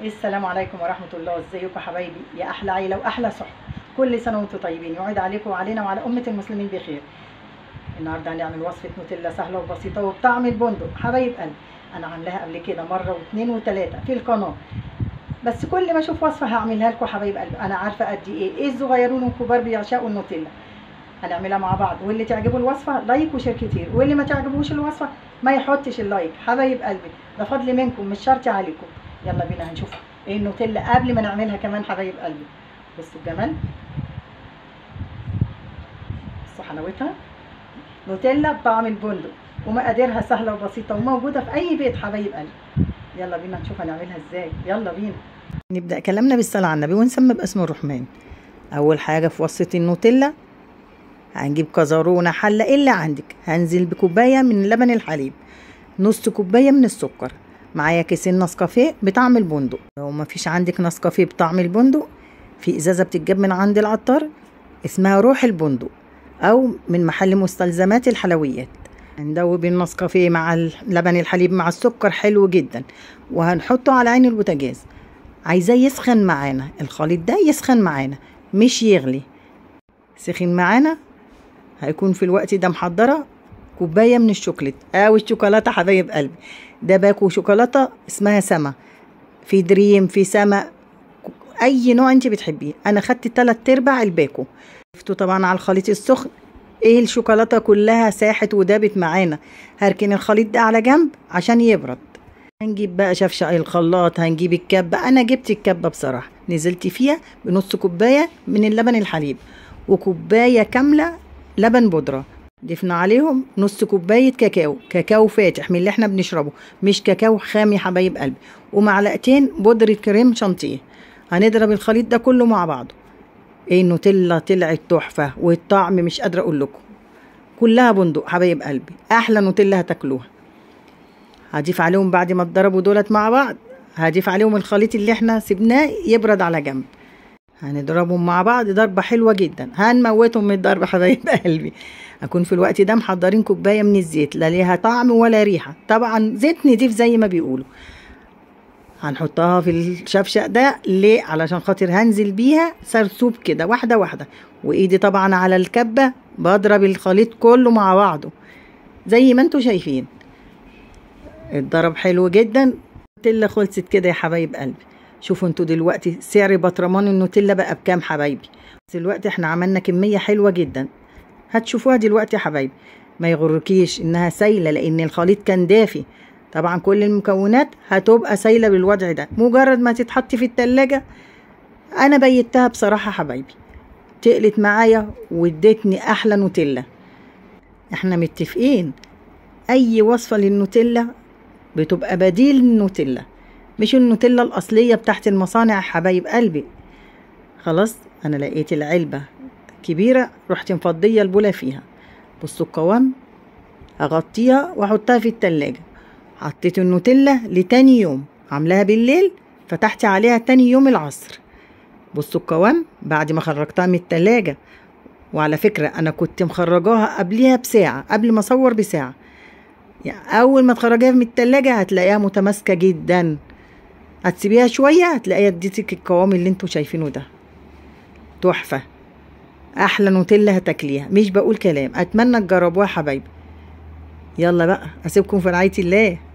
السلام عليكم ورحمة الله ازيكم حبايبي يا أحلى عيلة وأحلى صحبة كل سنة وانتم طيبين يعيد عليكم وعلينا وعلى أمة المسلمين بخير النهاردة هنعمل وصفة نوتيلا سهلة وبسيطة وبطعم البندق حبايب قلبي أنا عاملاها قبل كده مرة واثنين وثلاثة في القناة بس كل ما أشوف وصفة هعملها لكم حبايب قلبي أنا عارفة قد إيه إيه الصغيرون والكبار بيعشقوا النوتيلا هنعملها مع بعض واللي تعجبه الوصفة لايك وشير كتير واللي ما تعجبوش الوصفة ما يحطش اللايك حبايب قلبي ده فضل منكم مش شرط عليكم يلا بينا هنشوف ايه النوتيلا قبل ما نعملها كمان حبايب قلبي بصوا الجمال بصوا حلاوتها نوتيلا بطعم البندق ومقاديرها سهلة وبسيطة وموجودة في أي بيت حبايب قلبي يلا بينا نشوف هنعملها ازاي يلا بينا نبدأ كلامنا بالصلاة على النبي ونسمي باسم الرحمن أول حاجة في وصفة النوتيلا هنجيب كزرونة حلة اللي عندك هنزل بكوباية من لبن الحليب نص كوباية من السكر معايا كيسين نسكافيه بطعم البندق لو ما فيش عندك نسكافيه بطعم البندق في ازازه بتتجاب من عند العطار اسمها روح البندق او من محل مستلزمات الحلويات هندوب النسكافيه مع لبن الحليب مع السكر حلو جدا وهنحطه على عين البوتاجاز عايزاه يسخن معانا الخليط ده يسخن معانا مش يغلي سخن معانا هيكون في الوقت ده محضره كوبايه من الشوكليت او الشوكولاته حبايب قلبي ده باكو شوكولاته اسمها سما في دريم في سما اي نوع انت بتحبيه انا خدت تلات ارباع الباكو شفتوا طبعا على الخليط السخن ايه الشوكولاته كلها ساحت ودابت معانا هركن الخليط ده على جنب عشان يبرد هنجيب بقى شفشق الخلاط هنجيب الكبه انا جبت الكبه بصراحه نزلت فيها بنص كوبايه من اللبن الحليب وكوبايه كامله لبن بودره ضفنا عليهم نص كوباية كاكاو كاكاو فاتح من اللي احنا بنشربه مش كاكاو خام يا حبايب قلبي ومعلقتين بودرة كريم شانتيه هنضرب الخليط ده كله مع بعضه ايه النوتيلا طلعت تحفة والطعم مش قادرة اقول لكم كلها بندق حبايب قلبي احلى نوتيلا هتاكلوها هضيف عليهم بعد ما اتضربوا دولت مع بعض هضيف عليهم الخليط اللي احنا سبناه يبرد على جنب هنضربهم مع بعض ضربة حلوة جدا هنموتهم من الضرب حبايب قلبي أكون في الوقت ده محضرين كوباية من الزيت لا ليها طعم ولا ريحة طبعا زيت نضيف زي ما بيقولوا هنحطها في الشفشق ده ليه علشان خاطر هنزل بيها سرسوب كده واحدة واحدة وإيدي طبعا على الكبة بضرب الخليط كله مع بعضه زي ما انتوا شايفين الضرب حلو جدا النوتيلا خلصت كده يا حبايب قلبي شوفوا انتوا دلوقتي سعر بطرمان النوتيلا بقى بكام حبايبي دلوقتي احنا عملنا كمية حلوة جدا هتشوفوها دلوقتي يا حبايبي ما يغركيش انها سايله لان الخليط كان دافي طبعا كل المكونات هتبقى سايله بالوضع ده مجرد ما تتحط في التلاجة انا بيتها بصراحه حبايبي تقلت معايا وادتني احلى نوتيلا احنا متفقين اي وصفه للنوتيلا بتبقى بديل النوتيلا مش النوتيلا الاصليه بتاعت المصانع حبايب قلبي خلاص انا لقيت العلبه كبيرة رحت مفضية البولة فيها بصوا القوام اغطيها واحطها في التلاجة حطيت النوتيلا لتاني يوم عاملاها بالليل فتحت عليها تاني يوم العصر بصوا القوام بعد ما خرجتها من التلاجة وعلى فكرة أنا كنت مخرجاها قبليها بساعة قبل ما أصور بساعة يعني أول ما تخرجيها من التلاجة هتلاقيها متماسكة جدا هتسيبيها شوية هتلاقيها اديتك القوام اللي انتوا شايفينه ده تحفة احلى نوتيلا هتاكليها مش بقول كلام اتمنى تجربوها حبايبي يلا بقى اسيبكم في رعايه الله